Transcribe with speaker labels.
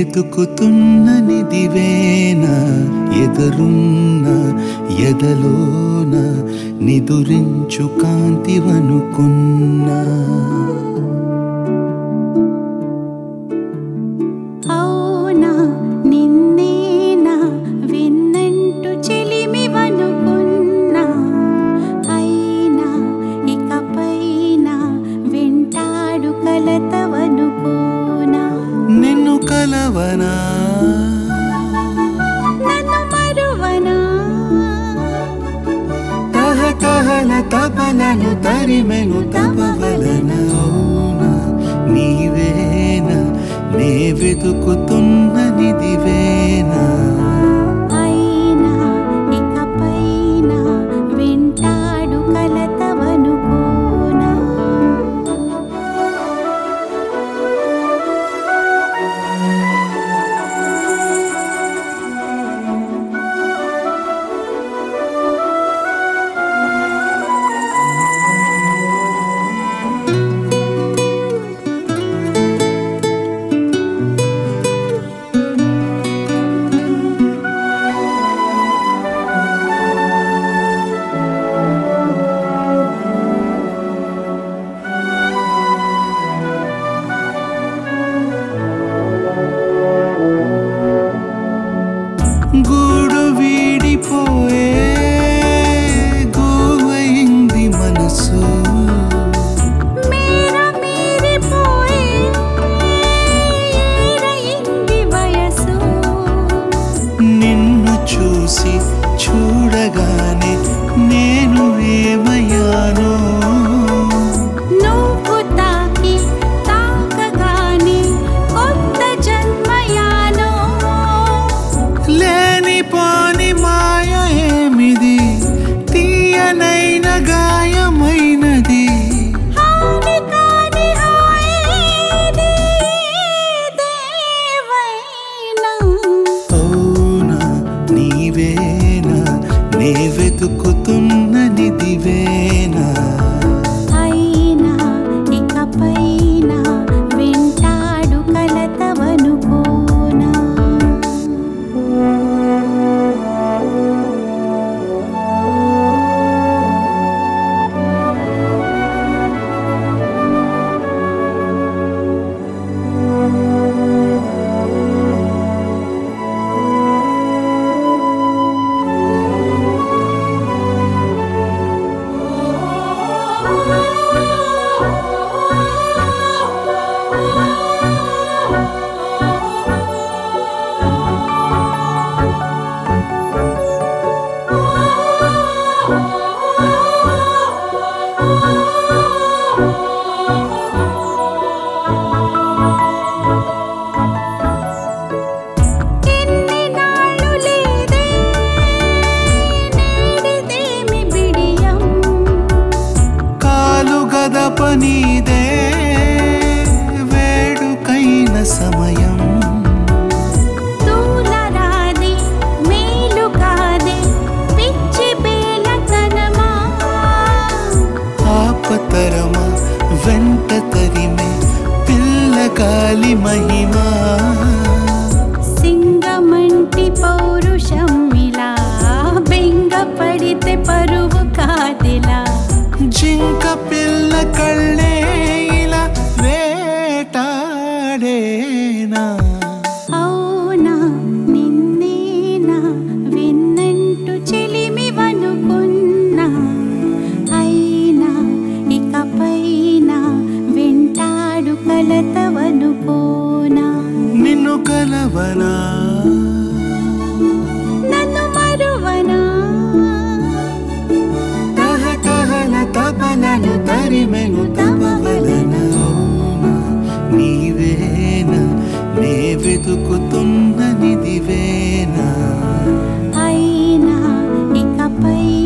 Speaker 1: వెతుకుతున్న నిదివేనా ఎదురున్న ఎదలోన నిదురించు కాంతివనుకున్నా
Speaker 2: అవునా నిన్నేనా విన్నంటు చెలిమివనుకున్నా అయినా ఇకపైన వింటాడు కలతవనుకోనా
Speaker 1: నిన్ను కలవనా
Speaker 2: నన్ను మరువనా
Speaker 1: తహతహల తపలను తరిమెను తపవలన అవునా నీవేనా నే వెతుకుతున్న నిదివేనా
Speaker 2: అయినా ఇకపైన వింటాడు కలతవనుకోనా
Speaker 1: గూడు వీడిపోయే గోవైంది మనసు
Speaker 2: మేర మీరిపోయే ఏరయింది వయసు
Speaker 1: నిన్ను చూసి చూడగానే నేను ఏమయ్యానో
Speaker 2: నువ్వు తాకి తాకగానే కొత్త జన్మయానో
Speaker 1: లేనిపోని మాయ ఏమిది తీయనైన గాయమైనది
Speaker 2: హాని కాని హాయేది దేవైనా
Speaker 1: అవునా నీవేనా నే వెతుకుతున్న నిదివేనా
Speaker 2: అయినా ఇకపైన వింటాడు కలతవనుకోనా ఎన్ని నాళ్ళు లేదే నేడిదేమి బిడియం
Speaker 1: కాలు గదప నీదే వేడుకైన సమయం
Speaker 2: తూలరాది మేలు కాదే పిచ్చి బేలతనమా
Speaker 1: ఆపతరమా వెంట తరిమే పిల్లగాలి మహిమా
Speaker 2: సింగమంటి పౌరుషం ఇలా బెంగ పడితే పరువు కాదిలా
Speaker 1: జింక పిల్ల కళ్ళే ఇలా వేటాడేనా
Speaker 2: అవునా నిన్నేనా విన్నంటు చెలిమివనుకున్నా అయినా ఇకపైన వింటాడు కలతవనుకోనా
Speaker 1: నిన్ను కలవనా
Speaker 2: నన్ను మరువనా
Speaker 1: తహతహల తపలను తరిమెను తపవలన అవునా నీవేనా నే వెతుకుతున్న నిదివేనా
Speaker 2: అయినా ఇకపై